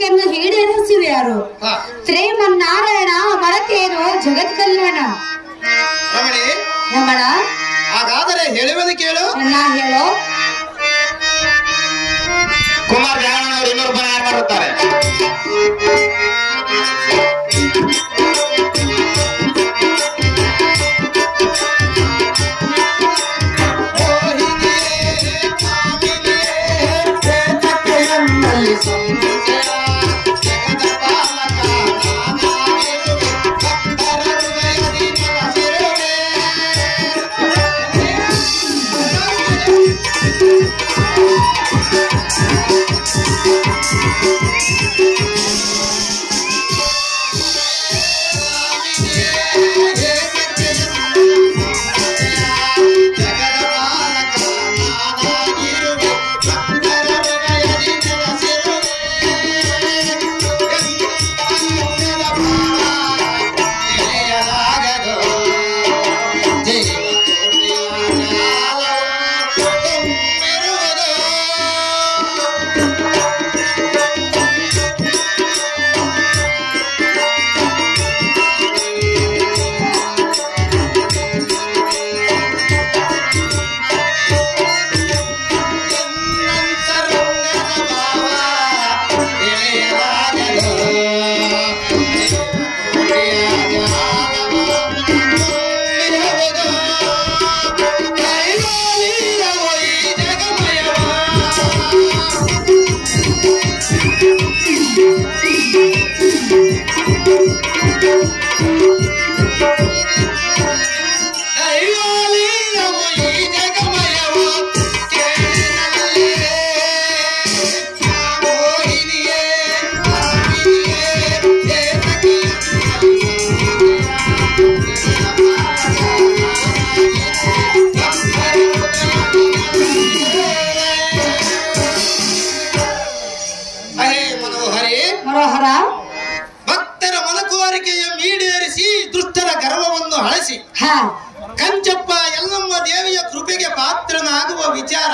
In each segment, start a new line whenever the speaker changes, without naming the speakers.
ಕೋರಿಕೆಯನ್ನು ಈಡೇರಿಸಿದ ಯಾರು
ಹಾ
ಶ್ರೀಮನ್ನಾರಾಯಣ ಮರತೇನು ಜಗತ್ ಕಲ್ಯಾಣ
ರಮಣಿ
ರಮಣ
ಹಾಗಾದರೆ ಹೇಳುವುದು ಕೇಳು
ನಾ ಹೇಳೋ
ಕುಮಾರ್ ಜಾಗರಣವರು ಇನ್ನೂರು ರೂಪಾಯಿ ಯಾರು ಮಾಡುತ್ತಾರೆ
ಹರೇ ಮನೋಹರೇ
ಮನೋಹರ
ಭಕ್ತರ ಮನಕೋರಿಕೆಯ ಈಡೇರಿಸಿ ದುಷ್ಟರ ಗರ್ವವನ್ನು ಅಳಿಸಿ
ಹಾ
ಕಂಚಪ್ಪ ಎಲ್ಲಮ್ಮ ದೇವಿಯ ಕೃಪೆಗೆ ಪಾತ್ರನಾಗುವ ವಿಚಾರ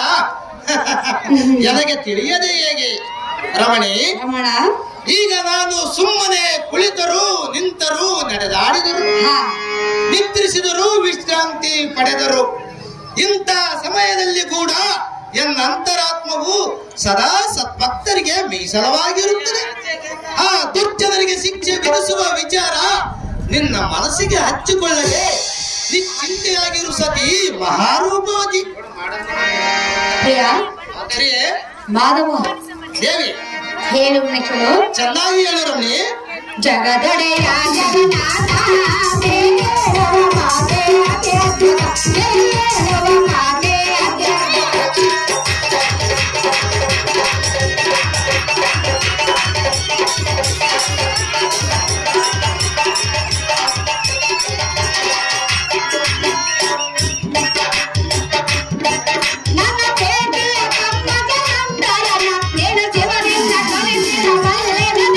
ನನಗೆ ತಿಳಿಯದೆ ಹೇಗೆ ರಮಣಿ
ರಮಣ
ಈಗ ನಾನು ಸುಮ್ಮನೆ ಕುಳಿತರು ನಿಂತರು ನಡೆದಾಡಿದರು
ಹಾ
ನಿದ್ರಿಸಿದರು ವಿಶ್ರಾಂತಿ ಪಡೆದರು ಇಂಥ ಸಮಯದಲ್ಲಿ ಕೂಡ ಎನ್ನ ಅಂತರಾತ್ಮವು ಸದಾ ಸದ್ಭಕ್ತರಿಗೆ ಮೀಸಲವಾಗಿರುತ್ತದೆ ಆ ದುರ್ಜನರಿಗೆ ಶಿಕ್ಷೆ ವಿಧಿಸುವ ವಿಚಾರ ನಿನ್ನ ಮನಸ್ಸಿಗೆ ಹಚ್ಚಿಕೊಳ್ಳದೆ ನಿಶ್ಚಿಂತೆಯಾಗಿರು ಸತಿ ಮಹಾರೂಪವತಿ
ಪ್ರಿಯ
ಪ್ರಿಯೆ,
ಮಾಧವ
ದೇವಿ
ಹೇಳುವನ ಕೇಳು
ಚೆನ್ನಾಗಿ ಹೇಳು ರಮಣಿ
ಜಗದೊಡೆಯ ಜಗನ್ನಾಥ ದೇವ ಮಾತೆ ಅತ್ಯದ್ಭುತ ದೇವ ಮಾತೆ ಅತ್ಯದ್ಭುತ ನನ್ನ ಪ್ರೇಮಿಯ ತಮ್ಮಗೆ ನಂತರನ ನೇನು ಶಿವನಿಂದ ಕಲಿಸಿದ ಬಲ್ಲೆನನ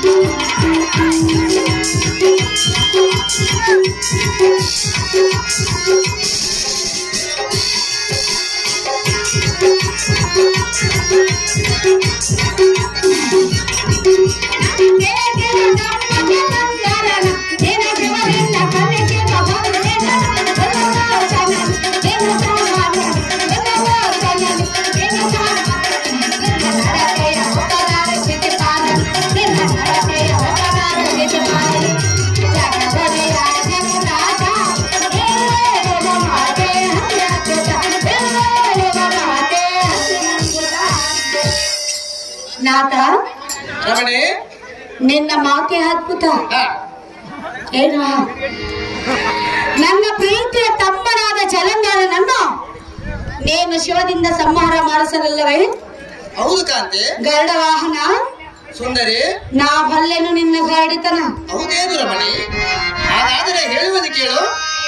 ನಾಥ
ರಮಣಿ
ನಿನ್ನ ಮಾತೆ ಅದ್ಭುತ
ಆ,
ಏನು ನನ್ನ ಪ್ರೀತಿಯ ತಮ್ಮನಾದ ಜಲಂಧರನನ್ನು ನೀನು ಶಿವದಿಂದ ಸಂಹಾರ ಮಾಡಿಸಲಿಲ್ಲವೇ
ಹೌದು ಕಾಂತಿ
ಗರುಡ ವಾಹನ
ಸುಂದರಿ
ನಾ ಬಲ್ಲೆನು ನಿನ್ನ ಗರಡಿತನ
ಹೌದೇನು ರಮಣಿ ಹಾಗಾದರೆ ಹೇಳುವುದು ಕೇಳು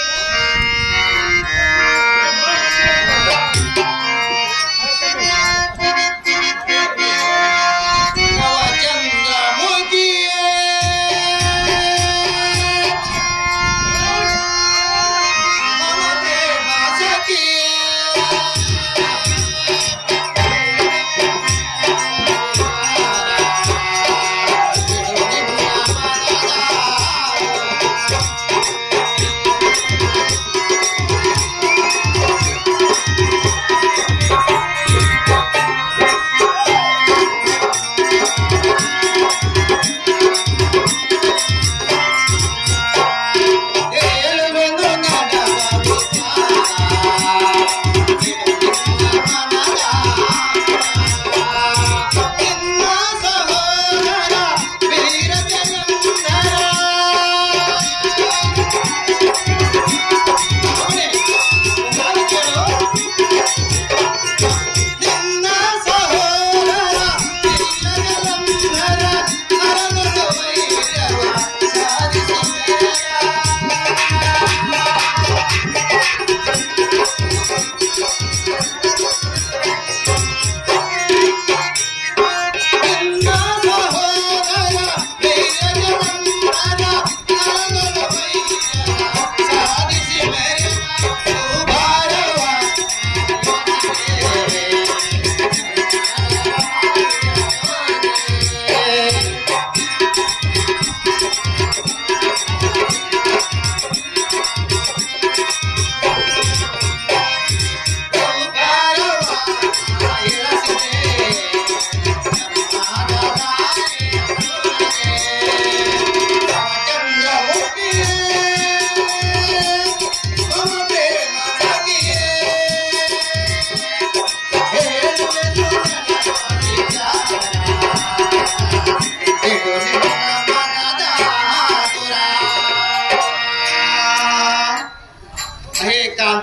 ನವಚಂದ್ರಮುಖಿಯೇ. ಮಮತೆ ಮಾಸಕಿಯೇ.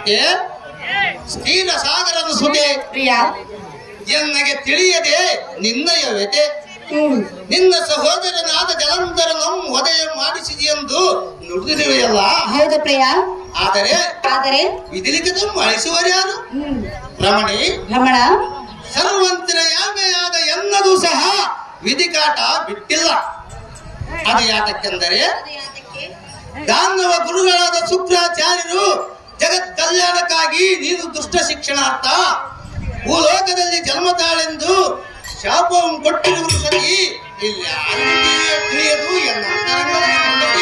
ಮತ್ತೆ ಸ್ಥೀರ ಸಾಗರದ ಸುದೆ
ಪ್ರಿಯ
ಎನ್ನಗೆ ತಿಳಿಯದೆ ನಿನ್ನಯ ವ್ಯತೆ
ಹ್ಮ್
ನಿನ್ನ ಸಹೋದರನಾದ ಜಲಂಧರನಂ ವಧೆ ಮಾಡಿಸಿದೆಯೆಂದು ನುಡಿದಿರುವೆಯಲ್ಲ
ಹೌದು ಪ್ರಿಯ
ಆದರೆ
ಆದರೆ
ವಿಧಿಲಿಖಿತ ಅಳಿಸುವರ್ಯಾರು
ಹ್ಮ್
ರಮಣಿ
ರಮಣ
ಸರ್ವಂತಿನ ಯಾಮೆಯಾದ ಎನ್ನದು ಸಹ ವಿಧಿಕಾಟ ಬಿಟ್ಟಿಲ್ಲ ಅದು ಯಾತಕ್ಕೆಂದರೆ ದಾನವ ಗುರುಗಳಾದ ಶುಕ್ರಾಚಾರ್ಯರು ಜಗತ್ ಕಲ್ಯಾಣಕ್ಕಾಗಿ ನೀನು ದುಷ್ಟ ಶಿಕ್ಷಣಾರ್ಥ ಭೂಲೋಕದಲ್ಲಿ ಜನ್ಮ ತಾಳೆಂದು ಶಾಪವನ್ನು ಕೊಟ್ಟಿರುವುದು ಸರಿ ಇಲ್ಲಿ ಯಾರಿಗೆ ತಿಳಿಯದು ಎನ್ನ ಅಂತರಂಗದ ಸಂಗತಿ.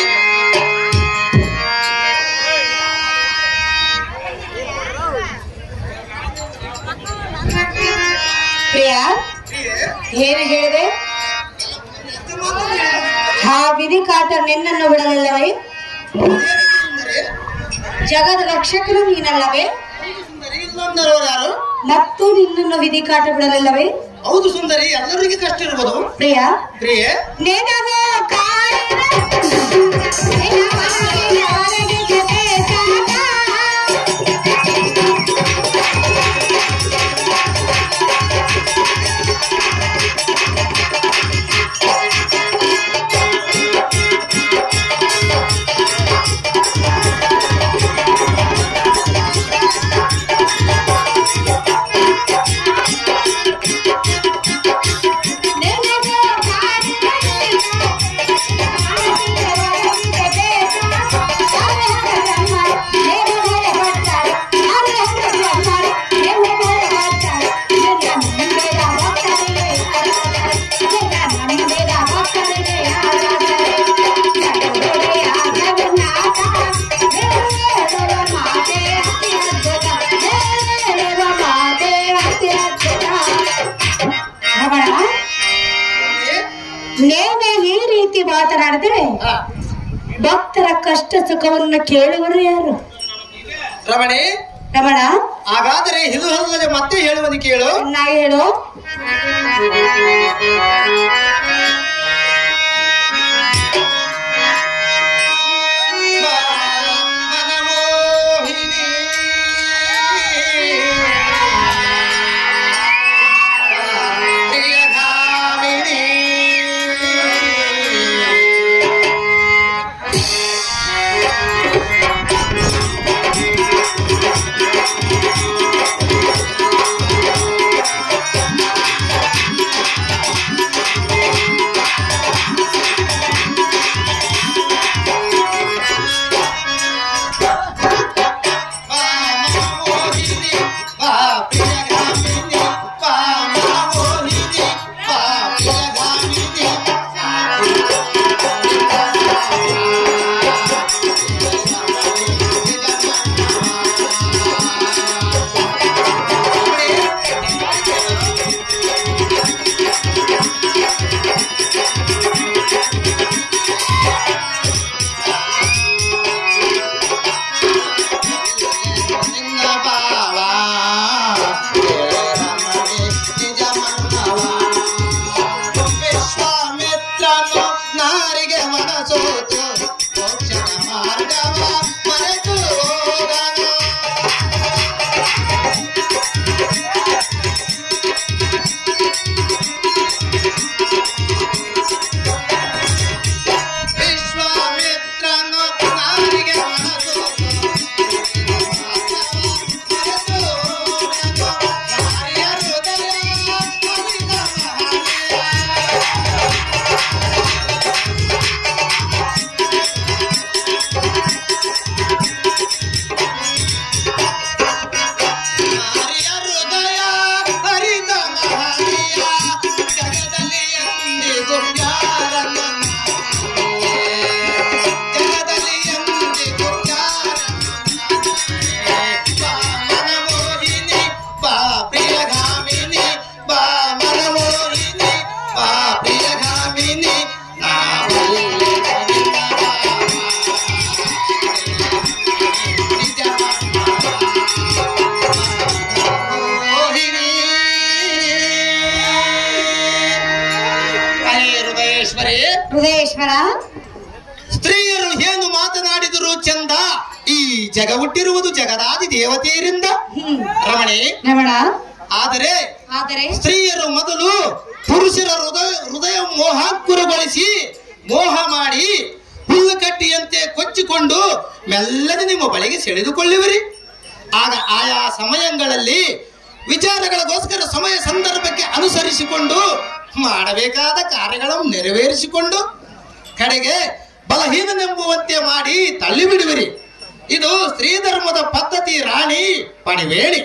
ಪ್ರಿಯ
ಪ್ರಿಯೆ,
ಏನು ಹೇಳಿದೆ
ಎಷ್ಟು ಮಾತು ಹೇಳಿದೆ?
ಆ ವಿಧಿಕಾಟ ನಿನ್ನನ್ನು ಬಿಡಲಿಲ್ಲವೇ
ಅದೇನು ಸುಂದರಿ?
ಜಗದ ರಕ್ಷಕರು ನೀನಲ್ಲವೇ
ಸುಂದರಿ ಇಲ್ಲೊಂದರವರು ಯಾರು
ಮತ್ತು ನಿನ್ನನ್ನು ವಿಧಿಕಾಟ ಬಿಡಲಿಲ್ಲವೇ
ಹೌದು ಸುಂದರಿ ಎಲ್ಲರಿಗೆ ಕಷ್ಟ ಇರ್ಬೋದು
ಪ್ರಿಯ
ಪ್ರಿಯೆ
ನಿನಗೋ ಕಾರಣ ನಿನಗಾಗಿ ಅವರಿಗೆ ಜೊತೆ ಸಾಕ. ನಿನಗೋ ಕಾರಣ ರಮಣ ನೇನೆ ಈ ರೀತಿ ಮಾತನಾಡಿದರೆ
ಹಾ.
ಭಕ್ತರ ಕಷ್ಟ ಸುಖವನ್ನು ಕೇಳುವರು ಯಾರು
ರಮಣಿ
ರಮಣ
ಹಾಗಾದರೆ ಇದು ಅಲ್ಲದೆ ಮತ್ತೆ ಹೇಳುವುದು ಕೇಳು
ಚೆನ್ನಾಗಿ ಹೇಳು
ಮನಮೋಹಿನಿ ಪ್ರಿಯಧಾಮಿನಿ ಮನಮೋಹಿನಿ ಬಾ ಪ್ರಿಯಧಾಮಿನಿ ಬಾ ಮನಮೋಹಿನಿ ಬಾ ಪ್ರಿಯಧಾಮಿನಿ ನಿನ್ನ ಬಾವ ರಮಣಿ ನಿಜ ಮನ್ನವ ವಿಶ್ವಾಮಿತ್ರನು ನಾರಿಗೆ ಮನಸೋತು ಮೋಕ್ಷದ ಮಾರ್ಗವ ಮರೆತು ಹೋದನು ವಿಶ್ವಾಮಿತ್ರನು ನಾರಿಗೆ ಮನಸೋತು ಮರೆತು ಹೋದನು ನಾರಿಯ ಹೃದಯ ಅಮಿತ ಮಹನೀಯ. ನಾರಿಯ ಹೃದಯ ಹರಿತ ಮಹನೀಯ ಜಗದಲ್ಲಿ ಎಂದಿಗೂ ಯಾರನ್ನ ಜಗದಲ್ಲಿ ಎಂದಿಗೂ ಯಾರನ್ನ ಬಾ ಮನಮೋಹಿನಿ ಬಾ ಪ್ರಿಯಗಾಮಿನಿ ಬಾ ಮನಮೋಹಿನಿ ಬಾ ಪ್ರಿಯಗಾಮಿನಿ ನಾವಲ್ಲಿ ನಿನ್ನ ಭಾವ. ನಿಜ ಮೋಹಿನಿ ಅಲೇ ಹೃದಯೇಶ್ವರಿ
ಹೃದಯೇಶ್ವರ
ಸ್ತ್ರೀಯರು ಏನು ಮಾತನಾಡಿದರು ಚಂದ ಈ ಜಗ ಹುಟ್ಟಿರುವುದು ಜಗದಾದಿ ದೇವತೆಯರಿಂದ
ಹ್ಮ್
ರಮಣಿ
ರಮಣ
ಆದರೆ
ಆದರೆ
ಸ್ತ್ರೀಯರು ಮೊದಲು ಪುರುಷರ ಹೃದಯ ಹೃದಯ ಮೋಹಾಂಕುರಗೊಳಿಸಿ ಮೋಹ ಮಾಡಿ ಹುಲ್ಲುಕಟ್ಟಿಯಂತೆ ಕೊಚ್ಚಿಕೊಂಡು ಮೆಲ್ಲನೆ ನಿಮ್ಮ ಬಳಿಗೆ ಸೆಳೆದುಕೊಳ್ಳುವಿರಿ ಆಗ ಆಯಾ ಸಮಯಗಳಲ್ಲಿ ವಿಚಾರಗಳಿಗೋಸ್ಕರ ಸಮಯ ಸಂದರ್ಭಕ್ಕೆ ಅನುಸರಿಸಿಕೊಂಡು ಮಾಡಬೇಕಾದ ಕಾರ್ಯಗಳನ್ನು ನೆರವೇರಿಸಿಕೊಂಡು ಕಡೆಗೆ ಬಲಹೀನನೆಂಬುವಂತೆ ಮಾಡಿ ತಳ್ಳಿಬಿಡುವಿರಿ ಇದು ಸ್ತ್ರೀ ಧರ್ಮದ ಪದ್ಧತಿ ರಾಣಿ ಪಣಿವೇಣಿ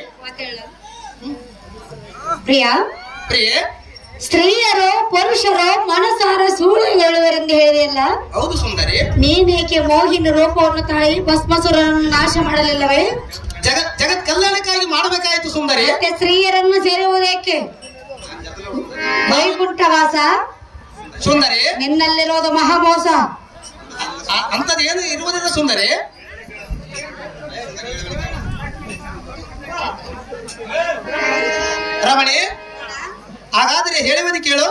ಪ್ರಿಯ
ಪ್ರಿಯೆ
ಸ್ತ್ರೀಯರು ಪುರುಷರು ಮನಸಾರ ಸುಳ್ಳು ಹೇಳುವರೆಂದು ಹೇಳಿದೆಯಲ್ಲ
ಹೌದು ಸುಂದರಿ
ನೀನೇಕೆ ಮೋಹಿನ ರೂಪವನ್ನು ತಾಳಿ ಭಸ್ಮಸುರರನ್ನು ನಾಶ ಮಾಡಲಿಲ್ಲವೇ
ಜಗತ್ ಜಗತ್ ಕಲ್ಯಾಣಕ್ಕಾಗಿ ಮಾಡಬೇಕಾಯಿತು ಸುಂದರಿ
ಮತ್ತೆ ಸ್ತ್ರೀಯರನ್ನು ಸೇರುವುದೇಕೆ ವೈಕುಂಠವಾಸ
ಸುಂದರಿ
ನಿನ್ನಲ್ಲಿರೋದು ಮಹಾಮೋಸ
ಆ- ಅಂಥದ್ದೇನು ಇರುವುದಿಲ್ಲ ಸುಂದರಿ ರಮಣಿ ಹಾಗಾದರೆ ಹೇಳುವುದು ಕೇಳು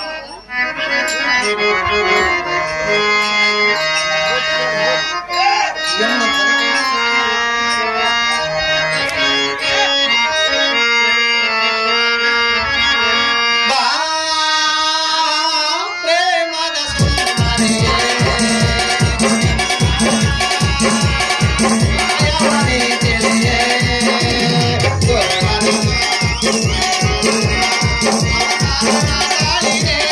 ಬಾ ಪ್ರೇಮದ ಸುಂದರಿಯೇ ಯಾವನೇ ತಿಳಿಯೇ ಗಾಳಿನೇ